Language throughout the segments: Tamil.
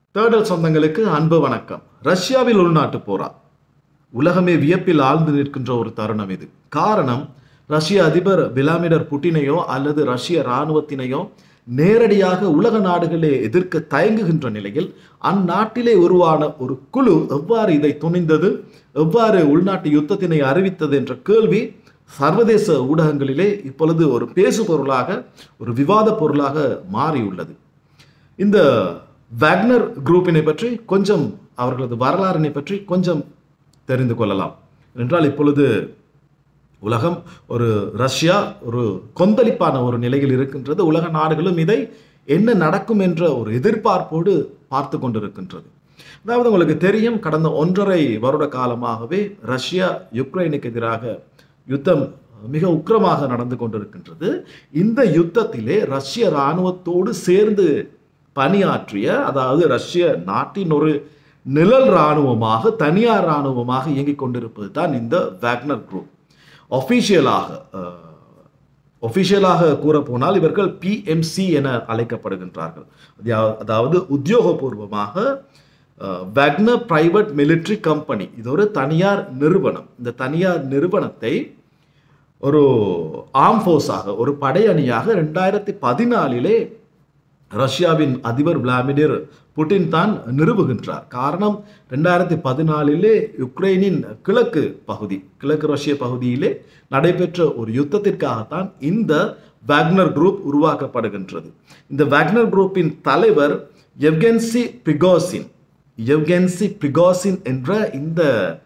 தேர்டல் சொந்தங்களுக்கு அன்பு வணக்கம் ரஷ்யாவில் உள்நாட்டு போரா உலகமே வியப்பில் ஆழ்ந்து நிற்கின்ற ஒரு தருணம் இது காரணம் ரஷ்ய அதிபர் விளாமிடர் புட்டினையோ அல்லது ரஷ்ய இராணுவத்தினையோ நேரடியாக உலக நாடுகளே எதிர்க்க தயங்குகின்ற நிலையில் அந்நாட்டிலே உருவான ஒரு குழு எவ்வாறு இதை துணிந்தது எவ்வாறு உள்நாட்டு யுத்தத்தினை அறிவித்தது என்ற கேள்வி சர்வதேச ஊடகங்களிலே இப்பொழுது ஒரு பேசு பொருளாக ஒரு விவாத பொருளாக மாறியுள்ளது இந்த வேக்னர் குரூப்பினை பற்றி கொஞ்சம் அவர்களது வரலாறினை பற்றி கொஞ்சம் தெரிந்து கொள்ளலாம் என்றால் இப்பொழுது உலகம் ஒரு ரஷ்யா ஒரு கொந்தளிப்பான ஒரு நிலையில் இருக்கின்றது உலக நாடுகளும் இதை என்ன நடக்கும் என்ற ஒரு எதிர்பார்ப்போடு பார்த்து கொண்டிருக்கின்றது அதாவது உங்களுக்கு தெரியும் கடந்த ஒன்றரை வருட காலமாகவே ரஷ்யா யுக்ரைனுக்கு எதிராக யுத்தம் மிக உக்கிரமாக நடந்து கொண்டிருக்கின்றது இந்த யுத்தத்திலே ரஷ்ய இராணுவத்தோடு சேர்ந்து பணியாற்றிய அதாவது ரஷ்ய நாட்டின் ஒரு நிழல் இராணுவமாக தனியார் இராணுவமாக இயங்கிக் கொண்டிருப்பது தான் இந்த வேக்னர் குரூப் ஒஃபிஷியலாக ஒஃபிஷியலாக கூறப்போனால் இவர்கள் பிஎம்சி என அழைக்கப்படுகின்றார்கள் அதாவது- அதாவது உத்தியோகபூர்வமாக வேக்னர் பிரைவேட் மிலிட்ரி கம்பெனி இது ஒரு தனியார் நிறுவனம் இந்த தனியார் நிறுவனத்தை ஒரு ஆர்ம் ஃபோர்ஸாக ஒரு படையணியாக ரெண்டாயிரத்தி பதினாலிலே ரஷ்யாவின் அதிபர் விளாடிமிர் புட்டின் தான் நிறுவுகின்றார் காரணம் ரெண்டாயிரத்தி பதினாலிலே யுக்ரைனின் கிழக்கு பகுதி கிழக்கு ரஷ்ய பகுதியிலே நடைபெற்ற ஒரு யுத்தத்திற்காகத்தான் இந்த வேக்னர் குரூப் உருவாக்கப்படுகின்றது இந்த வேக்னர் குரூப்பின் தலைவர் எவ்கென்சி பிகோசின் எவ்கென்சி பிகோசின் என்ற இந்த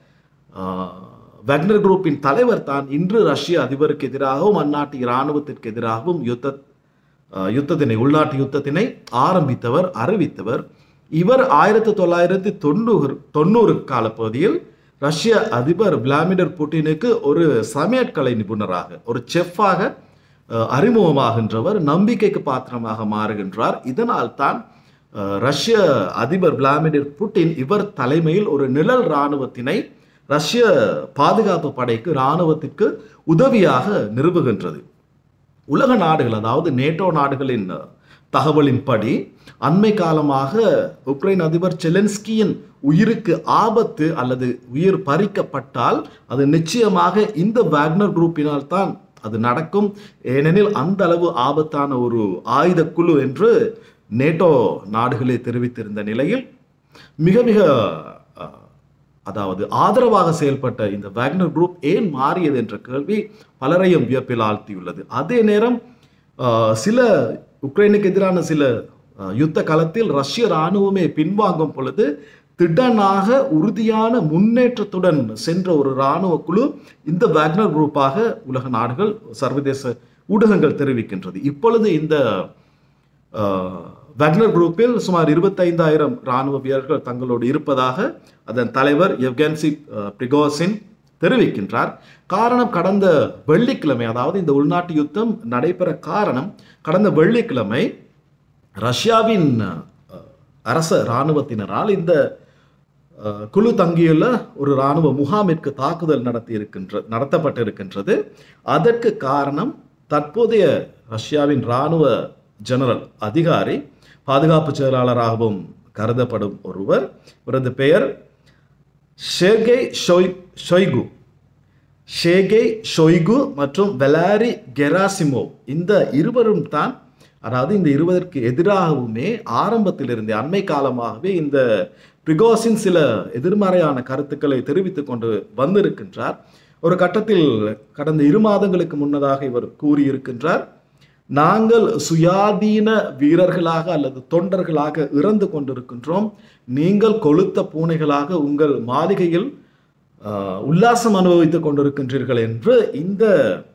ஆஹ், வேக்னர் குரூப்பின் தலைவர் தான் இன்று ரஷ்ய அதிபருக்கு எதிராகவும் அந்நாட்டு இராணுவத்திற்கு எதிராகவும் யுத்த அஹ், யுத்தத்தினை உள்நாட்டு யுத்தத்தினை ஆரம்பித்தவர் அறிவித்தவர் இவர் ஆயிரத்தி தொள்ளாயிரத்தி தொண்ணூறு தொண்ணூறு காலப்பகுதியில் ரஷ்ய அதிபர் விளாடிமிர் புட்டினுக்கு ஒரு சமையற்கலை நிபுணராக ஒரு செஃப்பாக அஹ், அறிமுகமாகின்றவர் நம்பிக்கைக்கு பாத்திரமாக மாறுகின்றார் இதனால் தான் அஹ், ரஷ்ய அதிபர் விளாடிமிர் புட்டின் இவர் தலைமையில் ஒரு நிழல் இராணுவத்தினை ரஷ்ய பாதுகாப்பு படைக்கு இராணுவத்திற்கு உதவியாக நிறுவுகின்றது உலக நாடுகள் அதாவது நேட்டோ நாடுகளின் அஹ், தகவலின்படி அண்மை காலமாக உக்ரைன் அதிபர் செலன்ஸ்கியின் உயிருக்கு ஆபத்து அல்லது உயிர் பறிக்கப்பட்டால் அது நிச்சயமாக இந்த வேக்னர் குரூப்பினால் தான் அது நடக்கும் ஏனெனில் அந்த அளவு ஆபத்தான ஒரு ஆயுத குழு என்று நேட்டோ நாடுகளே தெரிவித்திருந்த நிலையில் மிக மிக அஹ், அதாவது ஆதரவாக செயல்பட்ட இந்த வேக்னர் குரூப் ஏன் மாறியது என்ற கேள்வி பலரையும் வியப்பில் ஆழ்த்தியுள்ளது அதே நேரம் ஆஹ், சில உக்ரைனுக்கு எதிரான சில ஆஹ், யுத்த களத்தில் ரஷ்ய இராணுவமே பின்வாங்கும் பொழுது திடனாக உறுதியான முன்னேற்றத்துடன் சென்ற ஒரு இராணுவ குழு இந்த வேக்னர் குரூப்பாக உலக நாடுகள் சர்வதேச ஊடகங்கள் தெரிவிக்கின்றது இப்பொழுது இந்த ஆஹ், வேக்னர் குரூப்பில் சுமார் இருபத்தைந்தாயிரம் இராணுவ வீரர்கள் தங்களோடு இருப்பதாக அதன் தலைவர் எவ்கென்சி அஹ், பிரிகோசின் தெரிவிக்கின்றார் காரணம் கடந்த வெள்ளிக்கிழமை அதாவது இந்த உள்நாட்டு யுத்தம் நடைபெற காரணம் கடந்த வெள்ளிக்கிழமை ரஷ்யாவின் அஹ், அரச இராணுவத்தினரால் இந்த அஹ், குழு தங்கியுள்ள ஒரு இராணுவ முகாமிற்கு தாக்குதல் நடத்தி இருக்கின்ற நடத்தப்பட்டிருக்கின்றது அதற்கு காரணம் தற்போதைய ரஷ்யாவின் இராணுவ ஜெனரல் அதிகாரி பாதுகாப்பு செயலாளராகவும் கருதப்படும் ஒருவர் இவரது பெயர் ஷெர்கே ஷொய் ஷொய்கு ஷேகே ஷொய்கு மற்றும் வெலாரி கெராசிமோ இந்த இருவரும் தான் அதாவது இந்த இருவதற்கு எதிராகவுமே ஆரம்பத்திலிருந்தே அண்மை காலமாகவே இந்த பிரிகோசின் சில எதிர்மறையான கருத்துக்களை தெரிவித்துக் கொண்டு வந்திருக்கின்றார் ஒரு கட்டத்தில் கடந்த இரு மாதங்களுக்கு முன்னதாக இவர் கூறியிருக்கின்றார் நாங்கள் சுயாதீன வீரர்களாக அல்லது தொண்டர்களாக இறந்து கொண்டிருக்கின்றோம் நீங்கள் கொளுத்த பூனைகளாக உங்கள் மாளிகையில் ஆஹ், உல்லாசம் அனுபவித்துக் கொண்டிருக்கின்றீர்கள் என்று இந்த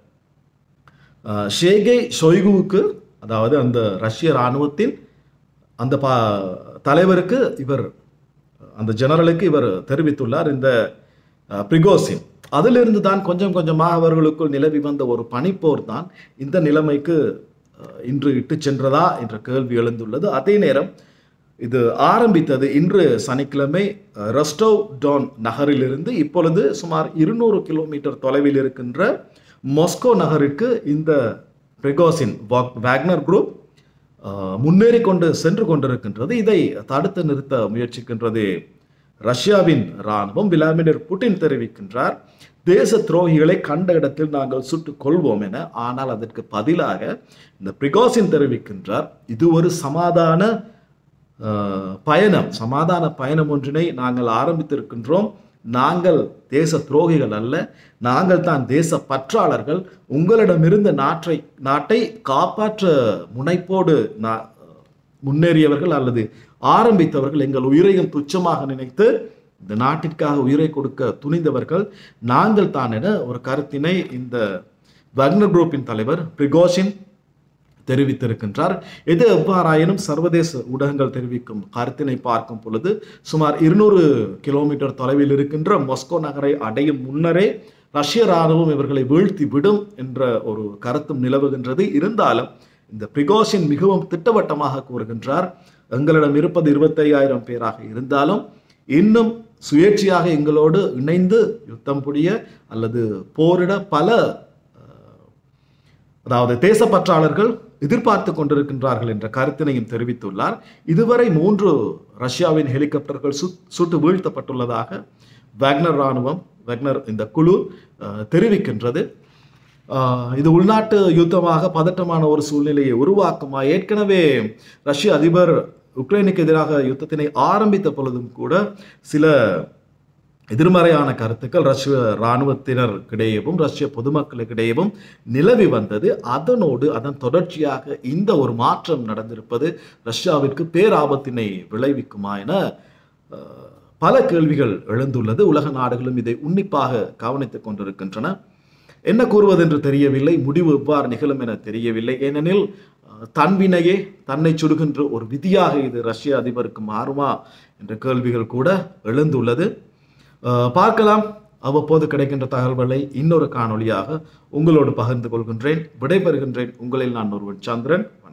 ஆஹ், ஷேகே ஷொய்குவுக்கு அதாவது அந்த ரஷ்ய இராணுவத்தின் அந்த பா தலைவருக்கு இவர் அந்த ஜெனரலுக்கு இவர் தெரிவித்துள்ளார் இந்த அஹ், பிரிகோசின் அதிலிருந்து தான் கொஞ்சம் கொஞ்சமாக அவர்களுக்குள் நிலவி வந்த ஒரு பனிப்போர் தான் இந்த நிலைமைக்கு அஹ், இன்று இட்டு சென்றதா என்ற கேள்வி எழுந்துள்ளது அதே நேரம் இது ஆரம்பித்தது இன்று சனிக்கிழமை அஹ், ரஸ்டோவ் டான் நகரிலிருந்து இப்பொழுது சுமார் இருநூறு கிலோமீட்டர் தொலைவில் இருக்கின்ற மாஸ்கோ நகருக்கு இந்த பிரிகோசின் வாக்- வேக்னர் குரூப் அஹ், முன்னேறி கொண்டு சென்று கொண்டிருக்கின்றது இதை தடுத்து நிறுத்த முயற்சிக்கின்றது ரஷ்யாவின் இராணுவம் விளாடிமிர் புட்டின் தெரிவிக்கின்றார் தேச துரோகிகளை கண்ட இடத்தில் நாங்கள் சுட்டுக் கொள்வோம் என ஆனால் அதற்கு பதிலாக இந்த பிரிகாசின் தெரிவிக்கின்றார் இது ஒரு சமாதான அஹ், பயணம் சமாதான பயணம் ஒன்றினை நாங்கள் ஆரம்பித்திருக்கின்றோம் நாங்கள் தேச துரோகிகள் அல்ல நாங்கள் தான் தேச பற்றாளர்கள் உங்களிடமிருந்த நாட்டை நாட்டை காப்பாற்ற முனைப்போடு நா- முன்னேறியவர்கள் அல்லது ஆரம்பித்தவர்கள் எங்கள் உயிரையும் துச்சமாக நினைத்து இந்த நாட்டிற்காக உயிரை கொடுக்க துணிந்தவர்கள் நாங்கள் தான் என ஒரு கருத்தினை இந்த வக்னர் குரூப்பின் தலைவர் பிரிகோஷின் தெரிவித்திருக்கின்றார் எது எவ்வாறாயினும் சர்வதேச ஊடகங்கள் தெரிவிக்கும் கருத்தினை பார்க்கும் பொழுது சுமார் இருநூறு கிலோமீட்டர் தொலைவில் இருக்கின்ற மொஸ்கோ நகரை அடையும் முன்னரே ரஷ்ய ராணுவம் இவர்களை வீழ்த்தி விடும் என்ற ஒரு கருத்தும் நிலவுகின்றது இருந்தாலும் இந்த பிரிகாஷன் மிகவும் திட்டவட்டமாக கூறுகின்றார் எங்களிடம் இருப்பது இருபத்தையாயிரம் பேராக இருந்தாலும் இன்னும் சுயேட்சையாக எங்களோடு இணைந்து யுத்தம் புரிய அல்லது போரிட பல அதாவது தேசப்பற்றாளர்கள் எதிர்பார்த்து கொண்டிருக்கின்றார்கள் என்ற கருத்தினையும் தெரிவித்துள்ளார் இதுவரை மூன்று ரஷ்யாவின் ஹெலிகாப்டர்கள் சுட் சுட்டு வீழ்த்தப்பட்டுள்ளதாக வேக்னர் ராணுவம் வேக்னர் இந்த குழு அஹ், தெரிவிக்கின்றது அஹ், இது உள்நாட்டு யுத்தமாக பதட்டமான ஒரு சூழ்நிலையை உருவாக்குமா ஏற்கனவே ரஷ்ய அதிபர் உக்ரைனுக்கு எதிராக யுத்தத்தினை ஆரம்பித்த பொழுதும் கூட சில எதிர்மறையான கருத்துக்கள் ரஷ்ய இராணுவத்தினருக்கிடையவும் ரஷ்ய பொதுமக்களுக்கிடையவும் நிலவி வந்தது அதனோடு அதன் தொடர்ச்சியாக இந்த ஒரு மாற்றம் நடந்திருப்பது ரஷ்யாவிற்கு பேராபத்தினை விளைவிக்குமா என அஹ், பல கேள்விகள் எழுந்துள்ளது உலக நாடுகளும் இதை உன்னிப்பாக கவனித்துக் கொண்டிருக்கின்றன என்ன கூறுவதென்று தெரியவில்லை முடிவு எவ்வாறு நிகழும் என தெரியவில்லை ஏனெனில் அஹ், தன் வினையே தன்னை சுடுகின்ற ஒரு விதியாக இது ரஷ்ய அதிபருக்கு மாறுமா என்ற கேள்விகள் கூட எழுந்துள்ளது அஹ், பார்க்கலாம் அவ்வப்போது கிடைக்கின்ற தகவல்களை இன்னொரு காணொளியாக உங்களோடு பகிர்ந்து கொள்கின்றேன் விடைபெறுகின்றேன் உங்களில் நான் ஒருவன் சந்திரன்